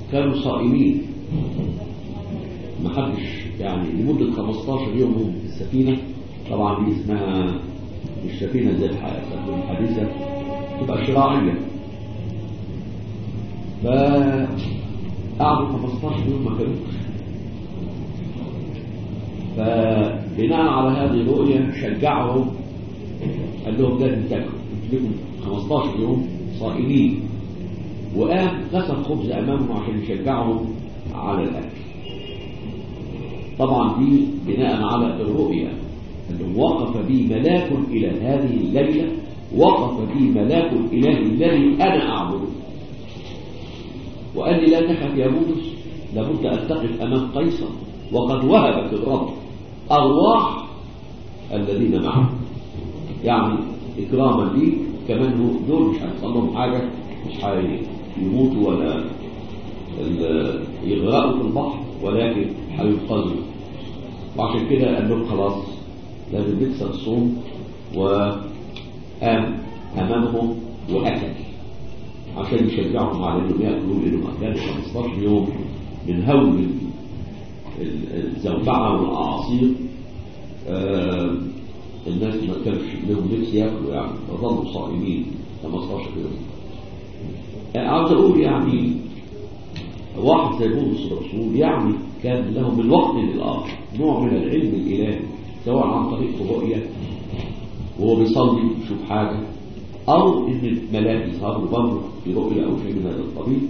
كانوا صائمين ما حدش يعني لمدة 15 يوم هم في السفينة طبعا دي اسمها مش سفينة زي السفينة الحديثة تبقى شراعية فقعدوا 15 يوم ما كانوش فبناء على هذه الرؤية شجعهم قال لهم لازم تاكلوا انتوا لكم 15 يوم صائمين وقام غسل خبز امامهم عشان يشجعهم على الاكل طبعا دي بناء على الرؤية انه وقف بي ملاك الى هذه الليله وقف بي ملاك الاله الذي انا اعبده وقال لي لا تخف يا بولس لابد ان تقف امام قيصر وقد وهبك الرب ارواح الذين معه يعني اكراما ليك كمان هو دول مش هيحصل لهم حاجه مش هيموتوا ولا يغرقوا في البحر ولكن هينقذوا وعشان كده قال لهم خلاص لازم نكسر الصوم وقام امامهم واكل عشان يشجعهم على انهم ياكلوا لانهم كانوا 15 يوم من هول الزوبعه والاعاصير آه الناس ما كانش لهم نفس ياكلوا يعني فظلوا صائمين 15 يوم عاوز اقول يعني واحد زي بولس الرسول يعني كان له من وقت للاخر نوع من العلم الالهي سواء عن طريق الرؤيه وهو بيصلي يشوف حاجه او ان الملاك يظهر له برضه في رؤيه او شيء من هذا القبيل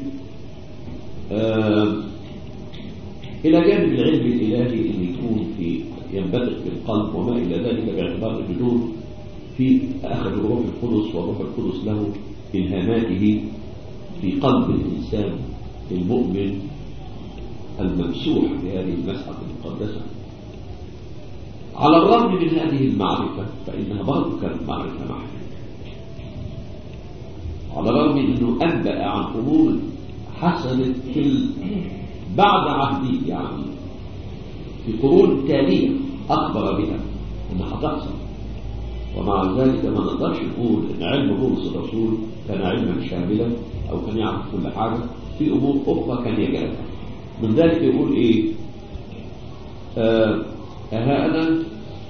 آه الى جانب العلم الالهي اللي يكون في ينبثق في القلب وما الى ذلك باعتبار الجذور في اخذ الروح القدس والروح القدس له الهاماته في قلب الانسان المؤمن الممسوح بهذه المسحه المقدسه على الرغم من هذه المعرفه فانها برضه كانت معرفه محدوده على الرغم انه انبأ عن امور حصلت في بعد عهده يعني في قرون تالية أخبر بها إنها هتحصل ومع ذلك ما نقدرش نقول إن علم بولس الرسول كان علما شاملا أو كان يعرف كل حاجة في أمور أخرى كان يجهلها من ذلك يقول إيه آه ها أنا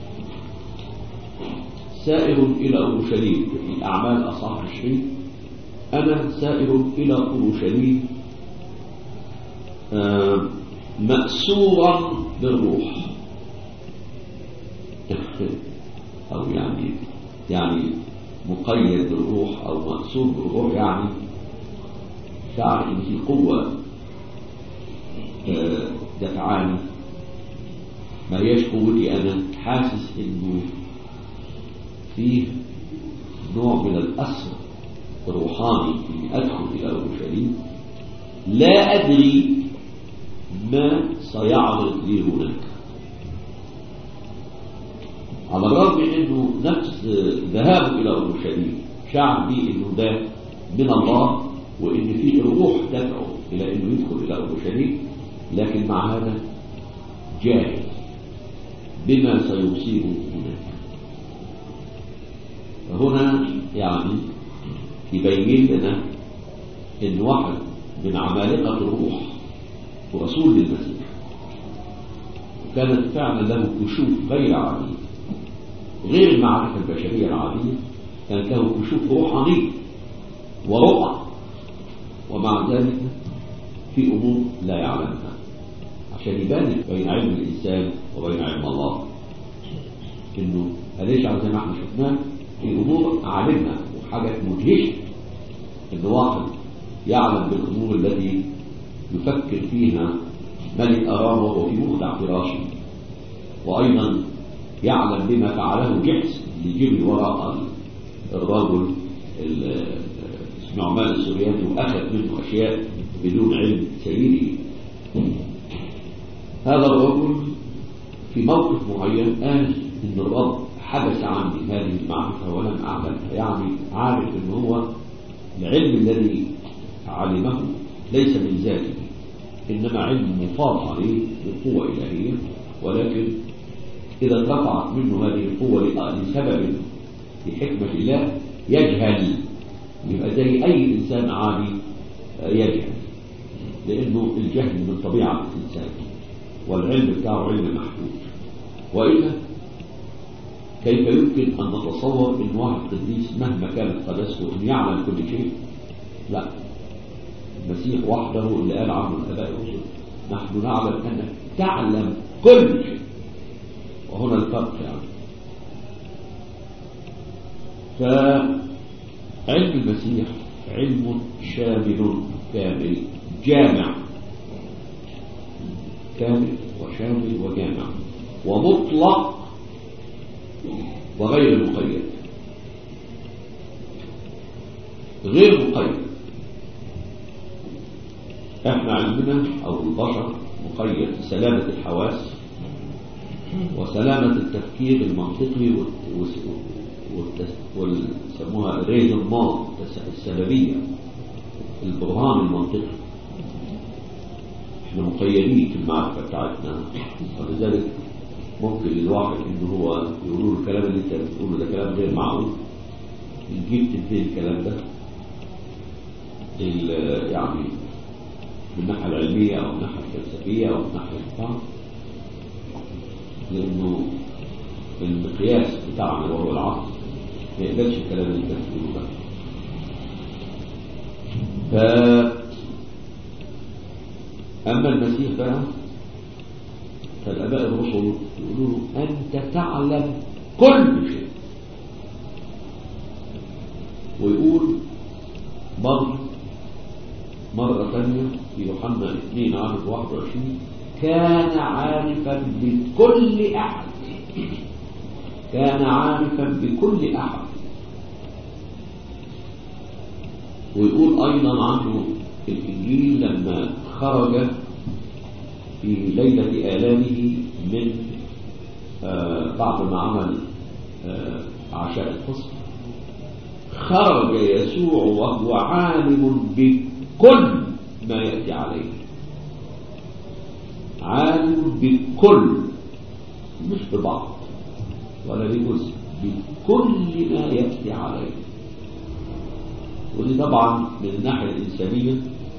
سائر إلى أورشليم في أعمال أصحاب الشريف أنا سائر إلى أورشليم آه مأسورا بالروح أو يعني يعني مقيد بالروح أو مأسور بالروح يعني شعر إن في قوة آه دفعاني ما هياش قوتي أنا حاسس إنه فيه نوع من الأسر الروحاني إني أدخل إلى أورشليم لا أدري ما سيعرض لي هناك على الرغم من انه نفس ذهابه الى اورشليم شعر بي انه ده من الله وان في روح تدعو الى انه يدخل الى اورشليم لكن مع هذا جاهل بما سيصيبه هناك فهنا يعني يبين لنا ان واحد من عمالقه الروح ورسول للمسيح وكانت فعلا له كشوف غير عادية غير المعرفة البشرية العادية كانت له كشوف روحانية ورؤى ومع ذلك في أمور لا يعلمها عشان يبان بين علم الإنسان وبين علم الله إنه أليش على زي ما احنا شفناه في أمور عالمها وحاجة مدهشة إن واحد يعلم بالأمور التي يفكر فيها ملك أرام وهو في مخدع فراشه وأيضا يعلم بما فعله جحس اللي جري وراء الرجل نعمان السورياني وأخذ منه أشياء بدون علم سيده هذا الرجل في موقف معين قال إن الرب حبس عني هذه المعرفة ولم أعلمها يعني عارف إن هو العلم الذي علمه ليس من ذاته إنما علم مفاض عليه بقوة إلهية ولكن إذا اترفعت منه هذه القوة لسبب لحكمة الله يجهل يبقى زي أي إنسان عادي يجهل لأنه الجهل من طبيعة الإنسان والعلم بتاعه علم محدود وإلا كيف يمكن أن نتصور أن واحد قديس مهما كانت قداسته أن يعلم كل شيء لا المسيح وحده اللي قال عنه الآباء الرسل نحن نعلم أنك تعلم كل شيء وهنا الفرق يعني فعلم المسيح علم شامل كامل جامع كامل وشامل وجامع ومطلق وغير مقيد غير مقيد احنا علمنا او البشر مقيد بسلامة الحواس وسلامة التفكير المنطقي ويسموها ريزونمون السببية البرهان المنطقي احنا مقيدين في المعرفة بتاعتنا ولذلك ممكن الواحد ان هو يقولوا له الكلام اللي انت بتقوله ده كلام غير معقول نجيب تنتهي الكلام ده يعني من الناحية العلمية أو الناحية الفلسفية أو الناحية بتاع لأنه المقياس بتاعنا وهو العقل ما يقبلش الكلام اللي انت بتقوله ده ف أما المسيح بقى فالآباء الرسل يقولوا له أنت تعلم كل شيء ويقول مرة مرة ثانية في يوحنا 2 عدد 21 كان عارفا بكل أحد كان عارفا بكل أحد ويقول أيضا عنه الإنجيل لما خرج في ليلة آلامه من آه بعد ما عمل آه عشاء الفصل خرج يسوع وهو عالم بكل ما يأتي عليه عالم بكل مش ببعض ولا بجزء بكل ما يأتي عليه ودي طبعا من الناحية الإنسانية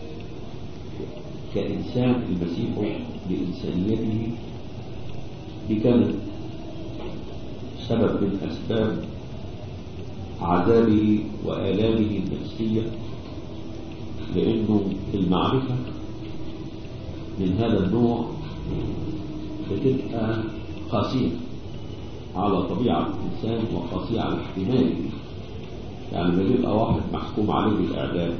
كإنسان المسيح بإنسانيته دي كانت سبب من أسباب عذابه وآلامه النفسية لأنه المعرفة من هذا النوع بتبقى قاسية على طبيعة الإنسان وقاسية على احتماله يعني لما يبقى واحد محكوم عليه بالإعدام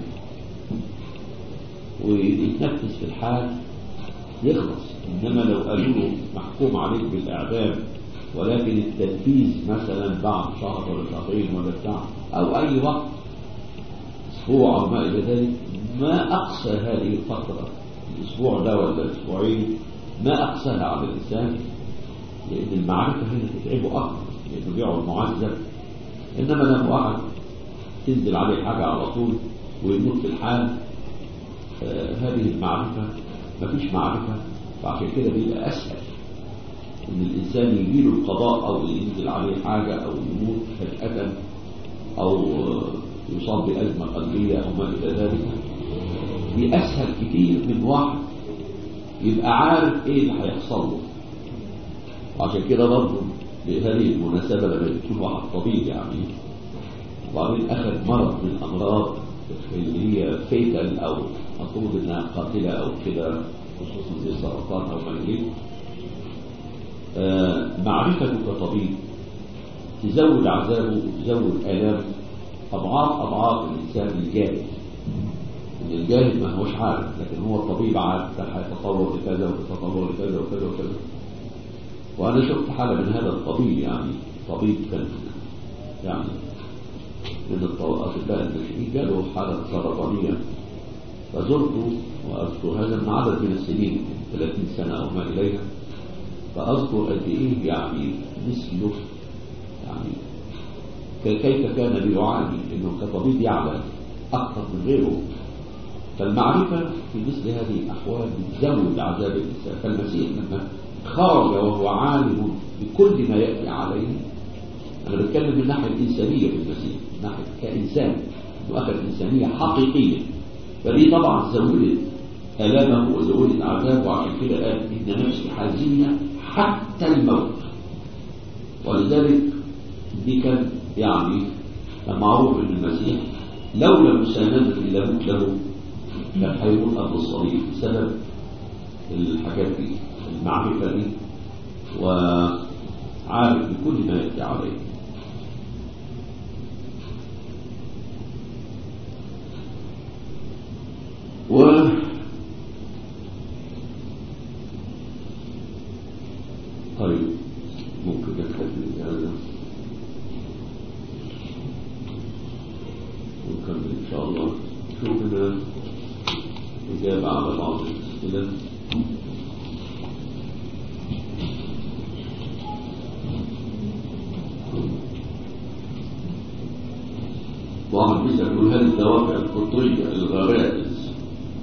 ويتنفس في الحال يخلص إنما لو قالوا له محكوم عليك بالإعدام ولكن التنفيذ مثلا بعد شهر ولا شهرين ولا بتاع أو أي وقت أسبوع أو ما إلى ذلك ما أقصى هذه الفترة الأسبوع ده ولا الأسبوعين ما أقصاها على الإنسان لأن المعرفة هنا تتعبه أكثر لأنه بيقعد معذب إنما لما واحد تنزل عليه حاجة على طول ويموت في الحال آه هذه المعرفة مفيش معرفة فعشان كده بيبقى أسهل إن الإنسان يجيله القضاء أو ينزل عليه حاجة أو يموت فجأة أو آه يصاب بأزمة قلبية أو ما إلى ذلك دي أسهل كتير من واحد يبقى عارف إيه اللي هيحصل له وعشان كده برضه بهذه المناسبة لما يكون واحد طبيب يعني وبعدين أخذ مرض من الأمراض اللي هي فيتال أو مفروض إنها قاتلة أو كده خصوصا زي السرطان أو مليء آه معرفته كطبيب تزود عذابه وتزود آلامه أضعاف أضعاف الإنسان الجاهل إن الجاهل ما هوش عارف لكن هو الطبيب عارف ده هيتطور لكذا ويتطور لكذا وكذا وكذا وأنا شفت حالة من هذا الطبيب يعني طبيب كان يعني من الأطباء الناشئين جاله حالة سرطانية فزرته وأذكر هذا من عدد من السنين 30 سنة أو ما إليها فأذكر قد إيه يعني مثله يعني كيف كان بيعاني إنه كطبيب يعلم أكثر من غيره فالمعرفة في مثل هذه الأحوال بتزود عذاب الإنسان فالمسيح لما خرج وهو عالم بكل ما يأتي عليه أنا بتكلم من الناحية الإنسانية في المسيح من ناحية كإنسان وأخذ إنسانية حقيقية فدي طبعا زودت ألامه وزول العذاب وعشان كده قال إن نفسي حزينة حتى الموت ولذلك دي كان يعني معروف ان المسيح لولا المساندة اللي لابد له كان هيموت قبل الصليب بسبب الحاجات دي المعرفة دي وعارف بكل ما يأتي عليه و طيب ممكن نكتفي بهذا ونكمل إن شاء الله شوف لنا إجابة على بعض الأسئلة واحد بيسأل يقول هل الدوافع الفطرية الغرائز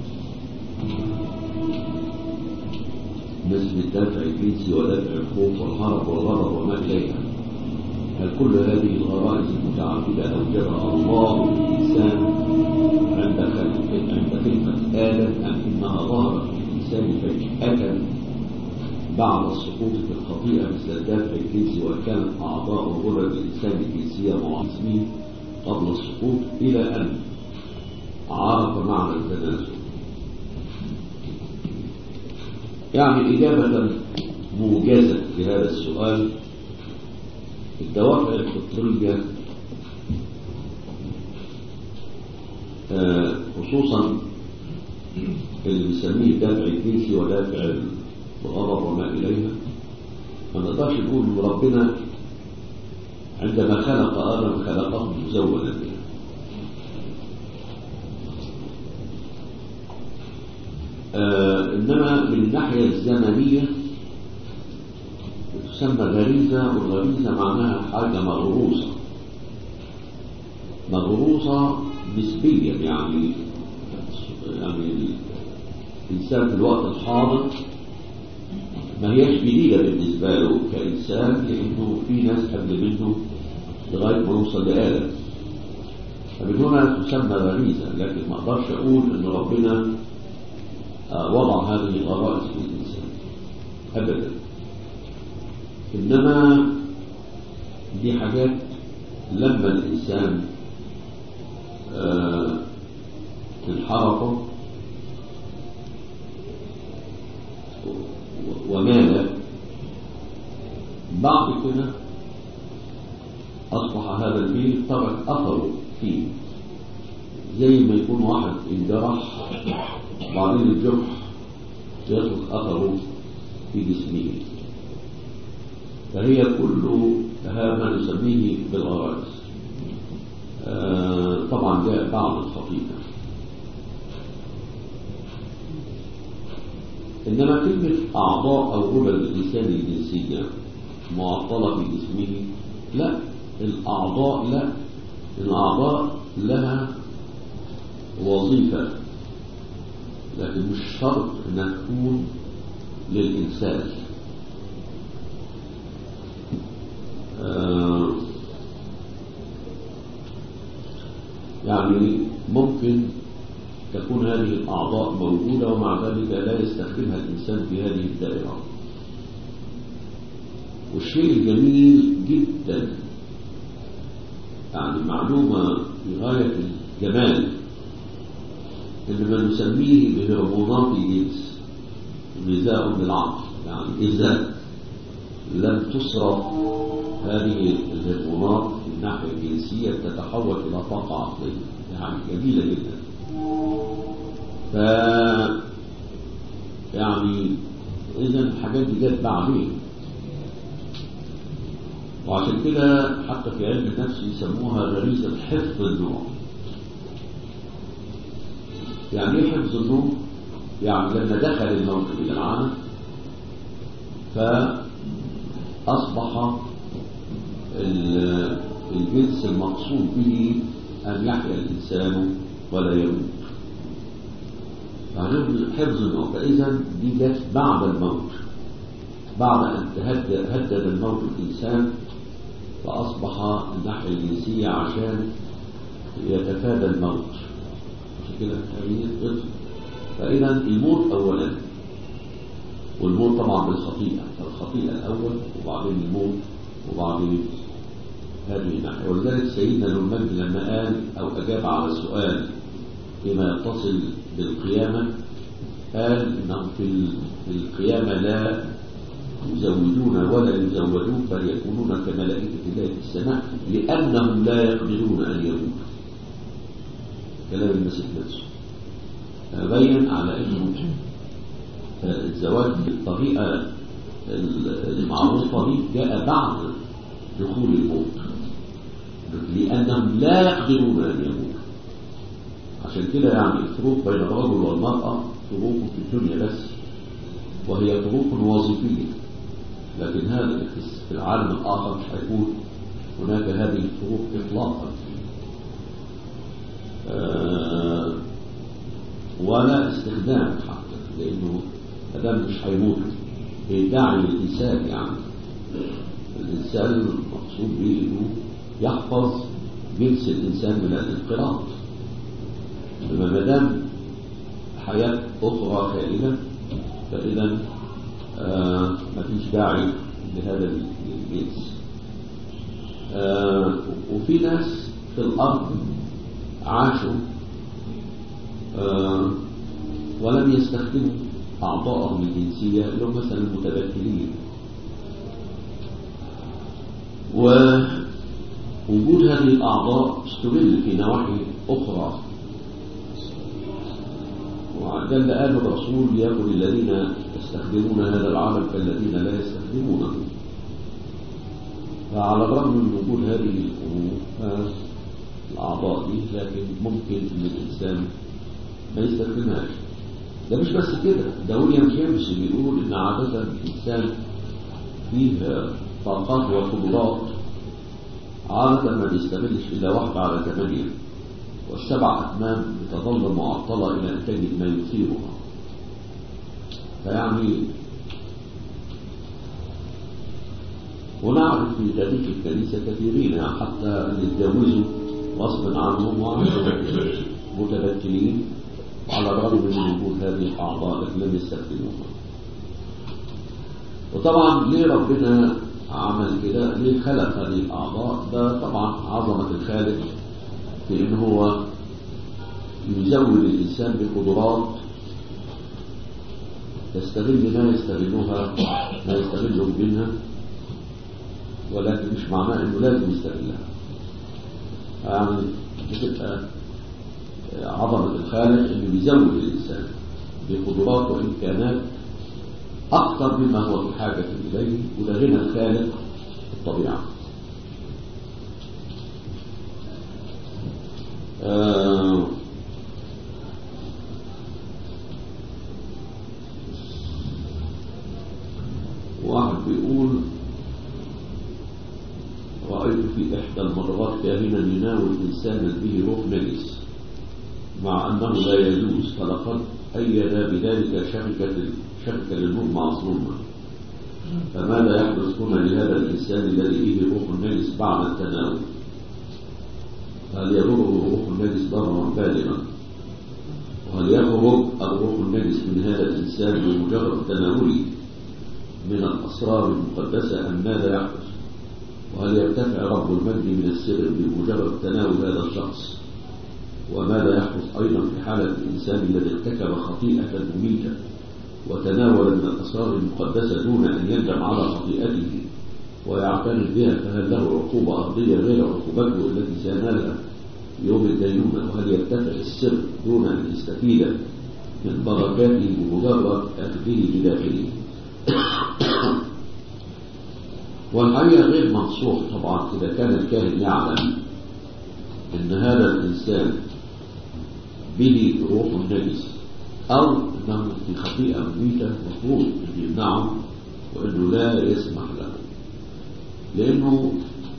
مثل الدافع الجنسي ودافع الخوف والهرب والغضب وما إليها هل كل هذه الغرائز المتعددة أوجبها الله للإنسان عند خلق عند خلقة آدم أم إنها ظهرت في الإنسان فجأة بعد السقوط في الخطيئة مثل الدافع الجنسي وكانت أعضاء غرة الإنسان الجنسية معصمين قبل السقوط إلى أن عرف معنى التناسل يعني إجابة موجزة في هذا السؤال الدوافع الفطرية آه خصوصا اللي بنسميه الدافع الجنسي ودافع الغضب وما إليها ما نقدرش نقول إن ربنا عندما خلق آدم خلقه مزولا بها آه إنما من الناحية الزمنية تسمى غريزة والغريزة معناها حاجة مغروسة مغروسة نسبيا يعني يعني الإنسان في الوقت الحاضر ما هيش جديدة بالنسبة له كإنسان لأنه في ناس قبل منه لغاية ما يوصل لآدم فمن هنا تسمى غريزة لكن ما أقدرش أقول إن ربنا وضع هذه الغرائز في الإنسان أبدا إنما دي حاجات لما الإنسان آه انحرف ومال بعد كده أصبح هذا الميل ترك أثره فيه زي ما يكون واحد انجرح وبعدين الجرح يترك أثره في جسمه فهي كل ما نسميه بالغرائز آه طبعا جاء بعض الخطيئة إنما كلمة أعضاء أو غدد الإنسان الجنسية معطلة في جسمه لا الأعضاء لا الأعضاء لها وظيفة لكن مش شرط أنها تكون للإنسان آه يعني ممكن تكون هذه الأعضاء موجودة ومع ذلك لا يستخدمها الإنسان في هذه الدائرة والشيء الجميل جدا يعني معلومة في غاية الجمال إن ما نسميه بهرمونات الجنس غذاء للعقل يعني إذا لم تصرف هذه الهرمونات في الناحية الجنسية تتحول إلى طاقة عقلية يعني جميلة جدا ف يعني إذا الحاجات دي جت بعدين وعشان كده حتى في علم النفس يسموها غريزة حفظ النوع يعني ايه حفظ النوع؟ يعني لما دخل الموت إلى العالم فأصبح الجنس المقصود به أن يحيا الإنسان ولا يموت حفظ النوع فإذا دي جت بعد الموت بعد أن تهدد هدد الموت الإنسان فأصبح الناحية الجنسية عشان يتفادى الموت عشان كده هي فإذا الموت أولا والموت طبعا بالخطيئة فالخطيئة الأول وبعدين الموت وبعدين هذه الناحية ولذلك سيدنا ذو المجد لما قال أو أجاب على سؤال فيما يتصل بالقيامة قال إنهم في في القيامة لا يزودون ولا يزودون بل يكونون كملائكة الله في السماء لأنهم لا يقدرون أن يموتوا كلام المسيح نفسه بين على أنه الزواج بالطريقة المعروفة دي جاء بعد دخول الموت لأنهم لا يقدرون أن يموتوا عشان كده يعني الفروق بين الرجل والمرأة فروق في الدنيا بس وهي فروق وظيفية لكن هذا في العالم الآخر مش هيكون هناك هذه الفروق إطلاقا آه ولا استخدام حتى لأنه هذا مش هيموت بيدعي الإنسان يعني الإنسان المقصود به إنه يحفظ جنس الإنسان من الانقراض ما دام حياة أخرى كائنة فإذا آه ما فيش داعي لهذا الجنس آه وفي ناس في الأرض عاشوا آه ولم يستخدموا أعضائهم الجنسية اللي هم مثلا المتبكرين ووجود هذه الأعضاء استغل في نواحي أخرى وده اللي قاله الرسول ليكن الذين يستخدمون هذا العمل كالذين لا يستخدمونه فعلى الرغم من وجود هذه الأمور الأعضاء دي لكن ممكن أن الإنسان ما يستخدمهاش ده مش بس كده ده ويليام جيمس بيقول إن عادة الإنسان فيه طاقات وقدرات عادة ما بيستغلش إلا واحدة على ثمانية والسبع أتمام بتظل معطلة إلى أن تجد ما يثيرها فيعني ونعرف في تاريخ الكنيسة كثيرين يعني حتى اللي اتجوزوا غصبا عنهم متبتلين وعلى الرغم من وجود هذه الأعضاء لكن لم يستخدموها وطبعا ليه ربنا عمل كده ليه خلق هذه الأعضاء ده طبعا عظمة الخالق في ان هو يزود الانسان بقدرات تستغل ما يستغلها ما يستغله منها ولكن مش معناه انه لازم يستغلها يعني بتبقى عظمة الخالق انه يزود الانسان بقدرات وامكانات اكثر مما هو في حاجة اليه وده غنى الخالق الطبيعة آه واحد بيقول رأيت في إحدى المرات كاهنا يناول إنسانا به روح نجس مع أنه لا يجوز فلقد أيد بذلك شركة شركة للنور معصومة فماذا يحدث هنا لهذا الإنسان الذي به روح النجس بعد التناول هل يضره الروح النجس ضررا بالغا وهل يخرج الروح النجس من هذا الإنسان بمجرد تناوله من الأسرار المقدسة أم ماذا يحدث وهل يرتفع رب المجد من السر بمجرد تناول هذا الشخص وماذا يحدث أيضا في حالة الإنسان الذي ارتكب خطيئة مميتة وتناول من الأسرار المقدسة دون أن يندم على خطيئته ويعترف بها فهل له عقوبة أرضية غير عقوبته التي سينالها يوم الدينونة وهل يرتفع السر دون أن يستفيد من بركاته بمجرد أخذه بداخله والحقيقة غير منصوح طبعا إذا كان الكاهن يعلم أن هذا الإنسان به روح النجس أو أنه في خطيئة مميتة مفروض أن يمنعه وأنه لا يسمح له لأنه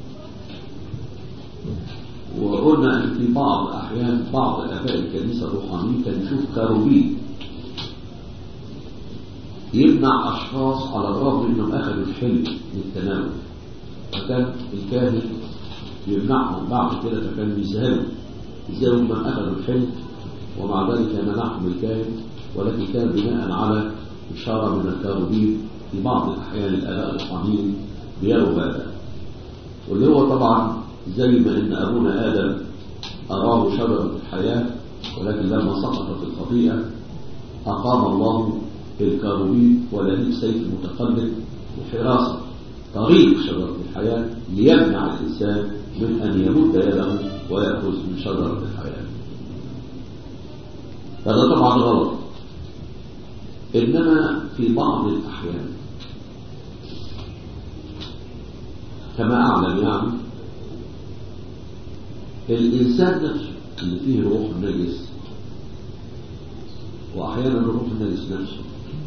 وقلنا أن في بعض أحيان بعض آباء الكنيسة الروحانية كان يشوف كاروبين يمنع أشخاص على الرغم أنهم أخذوا الحلم للتناول فكان الكاهن يمنعهم بعد كده فكان يسهلوا يسهلوا من أخذوا الحلم ومع ذلك منعهم الكاهن ولكن كان بناء على إشارة من الكاروبين في بعض الأحيان الآباء الروحانيين بيروا هذا واللي هو طبعا زي ما إن أبونا آدم أراه شجرة الحياة ولكن لما سقطت الخطيئة أقام الله الكاروبين ولهيب سيف متقلب وحراسة طريق شجرة الحياة ليمنع الإنسان من أن يمد يده ويأخذ من شجرة الحياة هذا طبعا غلط إنما في بعض الأحيان كما أعلم يعني الإنسان نفسه اللي فيه روح النجس وأحيانا الروح النجس نفسه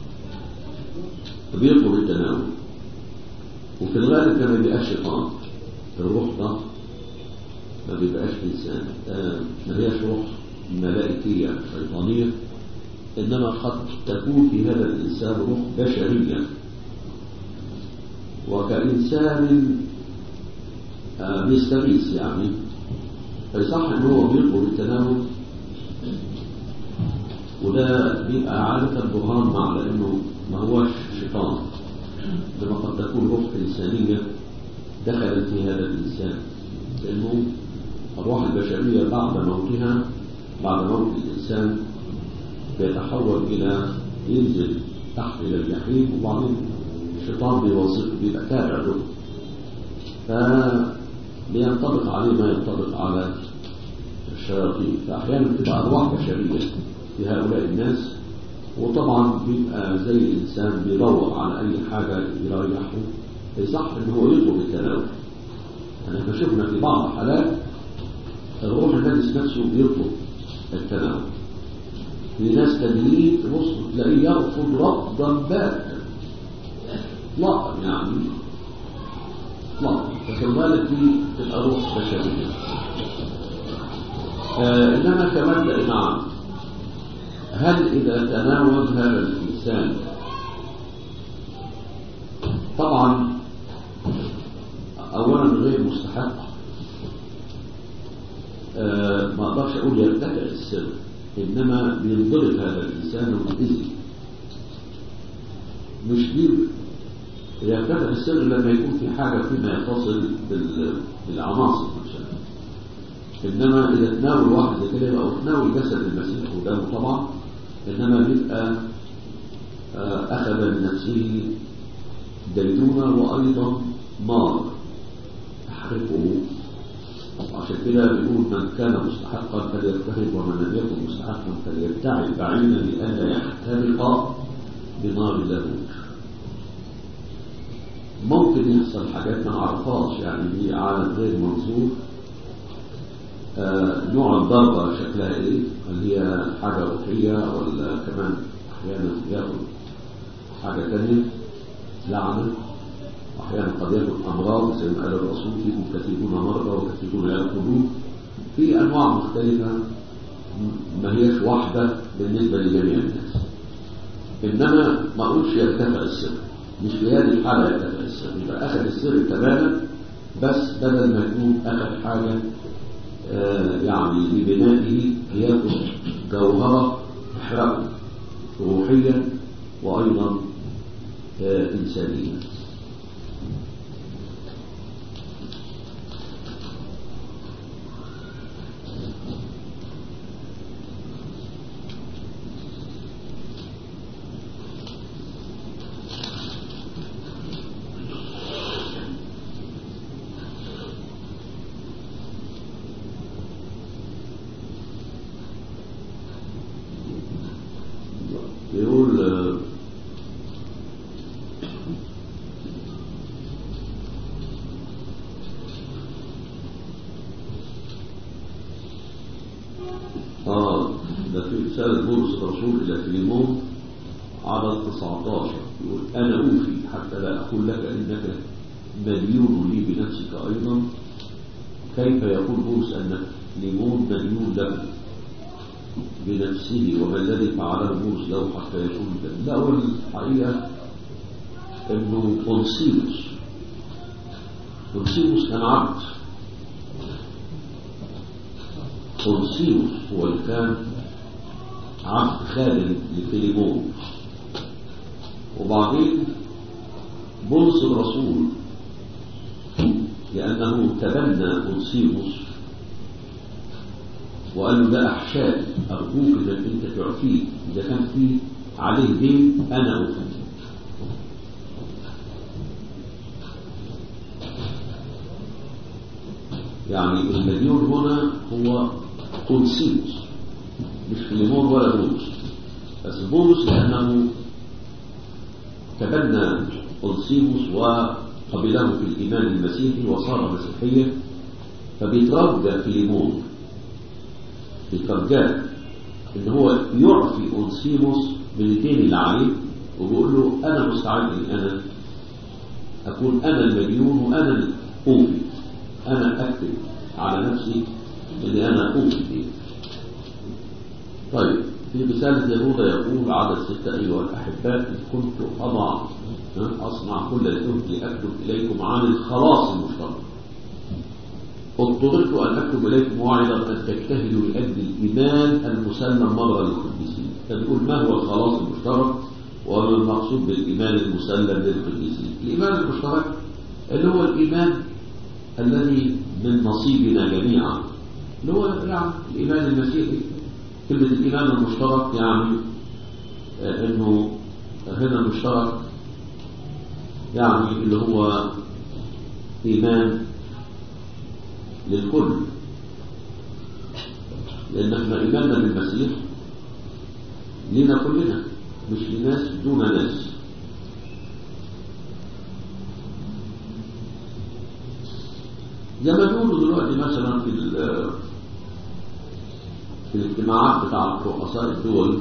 بيطلب التناول وفي الغالب ده ما بيبقاش شيطان الروح ده ما بيبقاش إنسان آه ما هياش روح ملائكية شيطانية إنما قد تكون في هذا الإنسان روح بشرية وكإنسان آه بيستغيث يعني فيصح إن هو بيطلب التناول وده بيبقى عادة برهان مع لأنه ما هوش شيطان لما قد تكون روح إنسانية دخلت في هذا الإنسان لأنه الروح البشرية بعد موتها بعد موت الإنسان بيتحول إلى ينزل تحت إلى الجحيم وبعدين الشيطان بيوظفه بيبقى تابع له فبينطبق عليه ما ينطبق على الشياطين فأحيانا بتبقى أرواح بشرية في هؤلاء الناس وطبعا بيبقى زي الإنسان بيدور على أي حاجة يريحه يصح إن هو يطلب التناول يعني احنا شفنا في بعض الحالات الروح النجس نفسه بيطلب التناول في ناس تانيين تبص تلاقيه يرفض رفضا باتا اطلاقا يعني اطلاقا ففي الغالب دي تبقى روح بشريه آه انما كمبدا نعم هل اذا تناول هذا الانسان طبعا اولا غير مستحق آه ما اقدرش اقول يرتفع السر انما بينضرب هذا الانسان ويأذي مش دي يرتفع السر لما يكون في حاجه فيما يتصل بالعناصر نفسها انما اذا تناول واحد زي كده يبقى تناول جسد المسيح ودمه طبعا انما بيبقى آه اخذ من نفسه دينونه وايضا نار تحرقه وعشان كده بيقول من كان مستحقا فليجتهد ومن لم يكن مستحقا فليبتعد بعيدا لئلا يحترق بنار لاهوت ممكن يحصل حاجات ما نعرفهاش يعني دي عالم غير منظور آه نوع الضربة شكلها ايه هل هي حاجة روحية ولا كمان احيانا ياخد حاجة تانية لعنة أحيانا قد يكون أمراض زي ما قال الرسول فيكم كثيرون مرضى وكثيرون يرقدون في أنواع مختلفة ما هيش واحدة بالنسبة لجميع الناس إنما ما أقولش يرتفع السر مش في هذه الحالة يرتفع السر يبقى أخذ السر تماما بس بدل ما يكون أخذ حاجة آه يعني لبنائه ياخذ جوهرة تحرقه روحيا وأيضا آه إنسانيا رسالة بولس الرسول إلى فيليمون على 19 يقول أنا أوفي حتى لا أقول لك إنك مديون لي بنفسك أيضا كيف يقول بولس أن فيليمون مديون له بنفسه وما الذي فعله بولس له حتى يكون لا هو الحقيقة أنه أنسيوس أنسيوس كان عبد أنسيوس هو اللي كان عبد خادم لفيليمون وبعدين بولس الرسول لأنه تبنى أنسيموس وقال له ده أحشائي أرجوك إنك أنت تعفيه إذا كان في عليه دين أنا أفهم يعني المديون هنا هو أنسيموس مش فيليمون ولا بولس بس بولس لأنه تبنى أنسيموس وقبله في الإيمان المسيحي وصار مسيحيا فبيترجى فيليمون بترجاه ان هو يعفي أنسيموس من الدين اللي عليه وبيقول له أنا مستعد إن أنا أكون أنا المديون وأنا الأوفي أنا أكتب على نفسي إن أنا أوفي الدين طيب في رسالة يهوذا يقول عدد ستة أيها الأحباء إن كنت أضع أصنع كل الجهد لأكتب إليكم عن الخلاص المشترك اضطررت أن أكتب إليكم موعظة أن تجتهدوا لأجل الإيمان المسلم مرة للقديسين فبيقول ما هو الخلاص المشترك وما المقصود بالإيمان المسلم للقديسين الإيمان المشترك اللي هو الإيمان الذي من نصيبنا جميعا اللي هو يعني الإيمان المسيحي كلمة الإيمان المشترك يعني أنه هنا المشترك يعني اللي هو إيمان للكل لأن احنا إيماننا بالمسيح لنا كلنا مش لناس دون ناس زي ما بيقولوا دلوقتي مثلا في في الاجتماعات بتاع رؤساء الدول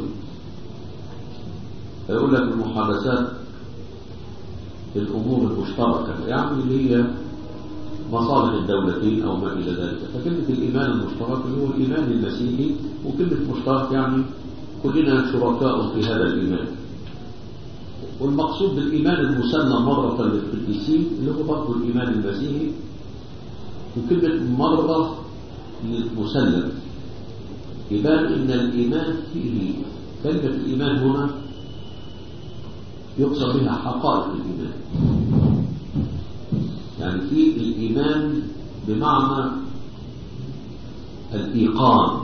يقول لك المحادثات في الأمور المشتركة يعني اللي هي مصالح الدولتين أو ما إلى ذلك فكلمة الإيمان المشترك اللي هو الإيمان المسيحي وكلمة مشترك يعني كلنا شركاء في هذا الإيمان والمقصود بالإيمان المسلم مرة للقديسين اللي هو برضه الإيمان المسيحي وكلمة مرة للمسلم يبان إن الإيمان فيه كلمة الإيمان هنا يقصد بها حقائق الإيمان يعني في الإيمان بمعنى الإيقان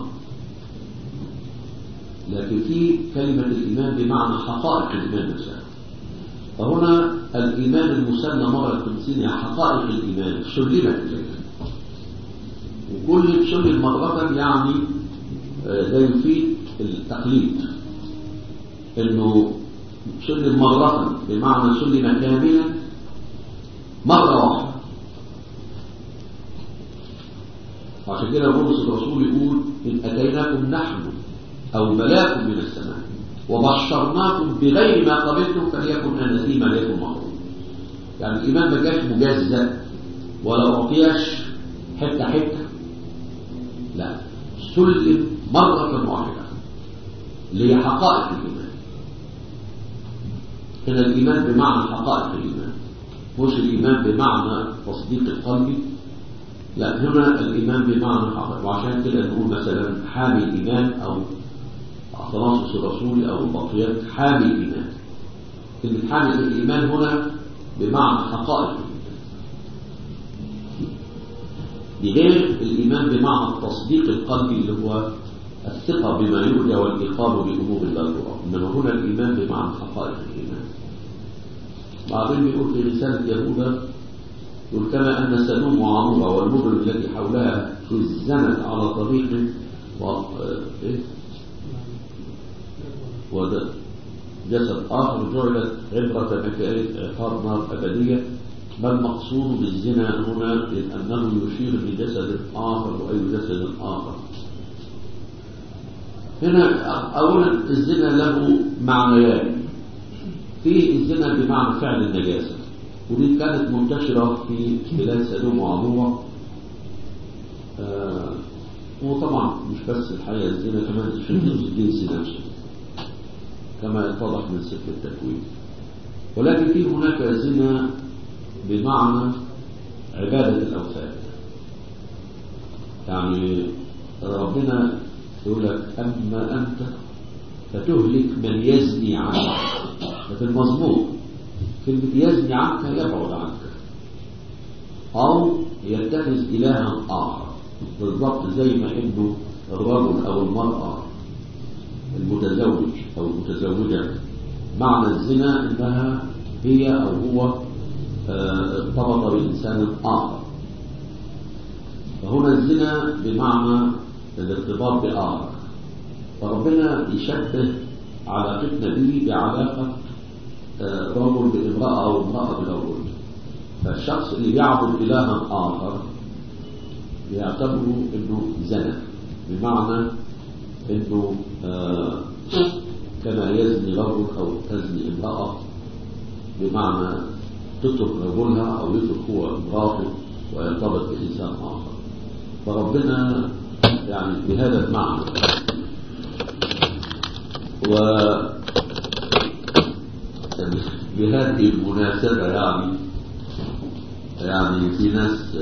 لكن في كلمة الإيمان بمعنى حقائق الإيمان نفسها فهنا الإيمان المسنى مرة الخمسين حقائق الإيمان سلمت إلينا وكل سلم مرة يعني ده يفيد التقليد انه سلم مرة بمعنى سلم كاملا مرة واحدة عشان كده بولس الرسول يقول إن أتيناكم نحن أو ملاك من السماء وبشرناكم بغير ما قبلتم فليكن أناسيما ليكن مغروب يعني الإيمان ما جاش مجزأ ولا أعطيش حتة حتة لا سلم مرة واحدة اللي هي حقائق الإيمان هنا الإيمان بمعنى حقائق الإيمان مش الإيمان بمعنى تصديق القلب لا هنا الإيمان بمعنى حقائق وعشان كده نقول مثلا حامي الإيمان أو أخلاص الرسول أو البطيات حامي الإيمان كلمة حامي الإيمان هنا بمعنى حقائق الإيمان بغير الإيمان بمعنى التصديق القلبي اللي هو الثقة بما يرجى والإقامة بأمور الله ترى إنما هنا الإيمان بمعنى حقائق الإيمان بعدين بيقول في رسالة يهوذا يقول كما أن سلوم وعمورة والمدن التي حولها خزنت على طريق و... إيه؟ وده جسد آخر جعلت عبرة مكائد عقاب نار أبدية ما المقصود بالزنا هنا لأنه يشير لجسد آخر وأي جسد آخر هنا أولا الزنا له معنيان في الزنا بمعنى فعل النجاسة ودي كانت منتشرة في بلاد سدوم وعمورة آه وطبعا مش بس الحقيقة الزنا كمان الشذوذ الجنسي نفسه كما اتضح من سفر التكوين ولكن في هناك زنا بمعنى عبادة الأوثان يعني ربنا يقول لك أما أنت فتهلك من يزني عنك ففي المضمون كلمة يزني عنك يبعد عنك أو يتخذ إلها آخر بالضبط زي ما إنه الرجل أو المرأة المتزوج أو المتزوجة معنى الزنا إنها هي أو هو ارتبط بإنسان آخر فهنا الزنا بمعنى الارتباط بآخر فربنا يشبه علاقتنا به بعلاقة رجل بامرأة أو امرأة برجل فالشخص اللي بيعبد إلها آخر بيعتبره إنه زنى بمعنى إنه آه كما يزني رجل أو تزني امرأة بمعنى تترك رجلها أو يترك هو امرأته ويرتبط بإنسان آخر فربنا يعني بهذا المعنى و بهذه المناسبة يعني يعني في ناس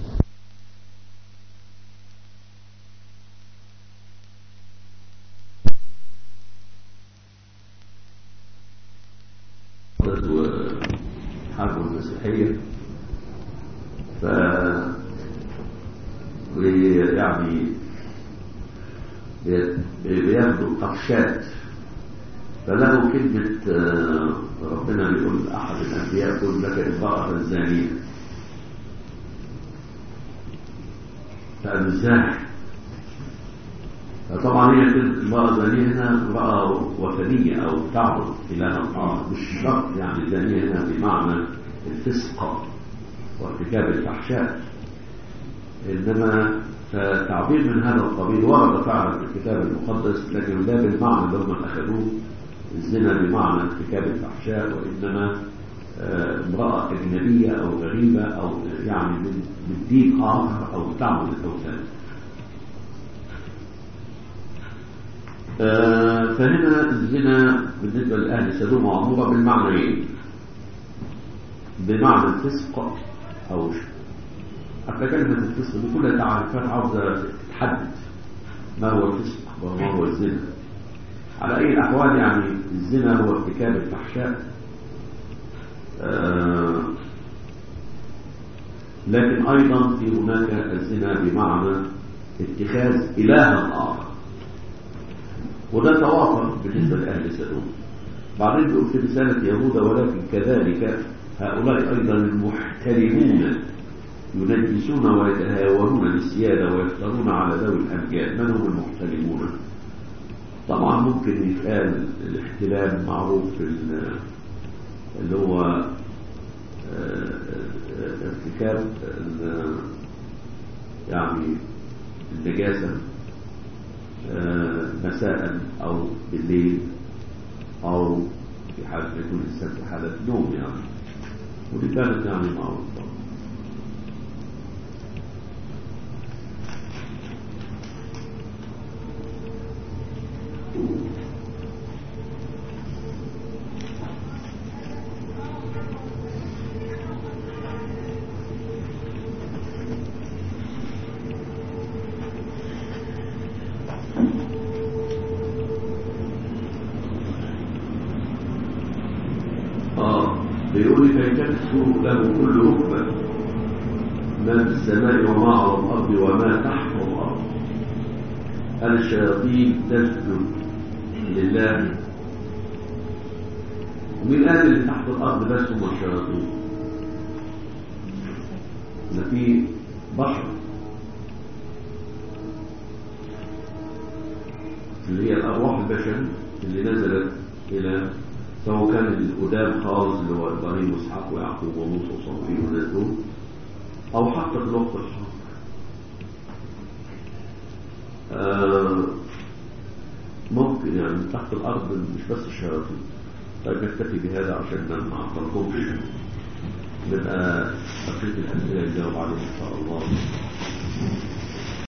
حرب المسيحية ف يعني بياخدوا قفشات فله كلمة ربنا بيقول أحد الأنبياء يقول لك امرأة زانية فمزاح فطبعا هي المرأة زانية هنا امرأة وثنية أو تعبد إلها آخر مش شرط يعني زانية هنا بمعنى الفسق وارتكاب الفحشاء إنما فتعبير من هذا القبيل ورد فعلا في الكتاب المقدس لكن لا بالمعنى اللي هم أخذوه الزنا بمعنى ارتكاب الفحشاء وإنما امرأة أجنبية أو غريبة أو يعني من دين آخر أو تعبد الأوثان فهنا الزنا بالنسبة لأهل سدوم وعمورة بالمعنيين بمعنى الفسق أو حتى كلمة الفسق دي كلها تعريفات عاوزة تحدد ما هو الفسق وما هو الزنا على أي الأحوال يعني الزنا هو ارتكاب الفحشاء آه لكن أيضا في هناك الزنا بمعنى اتخاذ إلها آخر وده توافر بالنسبة لأهل سدوم بعدين بيقول في رسالة يهوذا ولكن كذلك هؤلاء أيضا المحترمون ينجسون ويتهاونون بالسيادة ويفترون على ذوي الأمجاد من هم المحترمون طبعا ممكن يتقال الاحتلال معروف في اللي هو ارتكاب يعني النجاسة مساء أو بالليل أو في حالة يكون الإنسان في حالة نوم يعني ودي كانت يعني معروفة بيقول فيكفر له كل ركبة ما في السماء وما على الأرض وما تحت الأرض الشياطين تسجد لله ومين قال اللي تحت الأرض بس هم الشياطين ده في بشر اللي هي الأرواح البشر اللي نزلت إلى سواء كان القدام خالص اللي هو ابراهيم واسحاق ويعقوب وموسى وصموئيل والناس دول او حتى في الوقت الحاضر آه ممكن يعني تحت الارض مش بس الشياطين طيب نكتفي بهذا عشان ما اعطلكمش نبقى بقيه الاسئله نجاوب عليها ان شاء الله